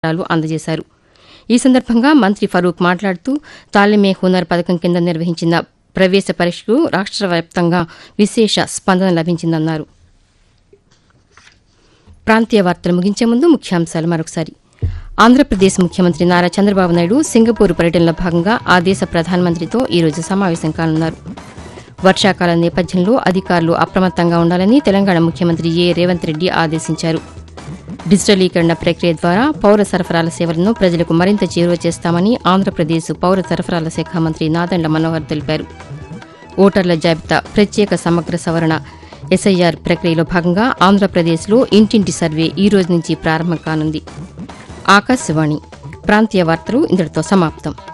పత్రాలు అందజేశారు ఈ సందర్భంగా మంత్రి ఫరూక్ మాట్లాడుతూ తాలిమే హునర్ పథకం కింద నిర్వహించిన ప్రవేశ పరీక్షకు రాష్ట్ర వ్యాప్తంగా విశేష స్పందన లభించిందన్నారు ప్రాంతీయ వార్తలు ముగించే ముందు ముఖ్యాంశాలు మరొకసారి ఆంధ్రప్రదేశ్ ముఖ్యమంత్రి నారా చంద్రబాబు నాయుడు సింగపూర్ పర్యటనలో భాగంగా ఆ దేశ ప్రధానమంత్రితో ఈరోజు సమావేశం కానున్నారు వర్షాకాలం నేపథ్యంలో అధికారులు అప్రమత్తంగా ఉండాలని తెలంగాణ ముఖ్యమంత్రి ఏ రేవంత్ రెడ్డి ఆదేశించారు డిజిటలీకరణ ప్రక్రియ ద్వారా పౌర సరఫరాల సేవలను ప్రజలకు మరింత చేరువ చేస్తామని ఆంధ్రప్రదేశ్ పౌర సరఫరాల శాఖ మంత్రి నాదండ్ల మనోహర్ తెలిపారు ఓటర్ల జాబితా ప్రత్యేక సమగ్ర సవరణ ఎస్ఐఆర్ ప్రక్రియలో భాగంగా ఆంధ్రప్రదేశ్లో ఇంటింటి సర్వే ఈ రోజు నుంచి ప్రారంభం కానుంది ఆకాశవాణి ప్రాంతీయ వార్తలు ఇంతటితో సమాప్తం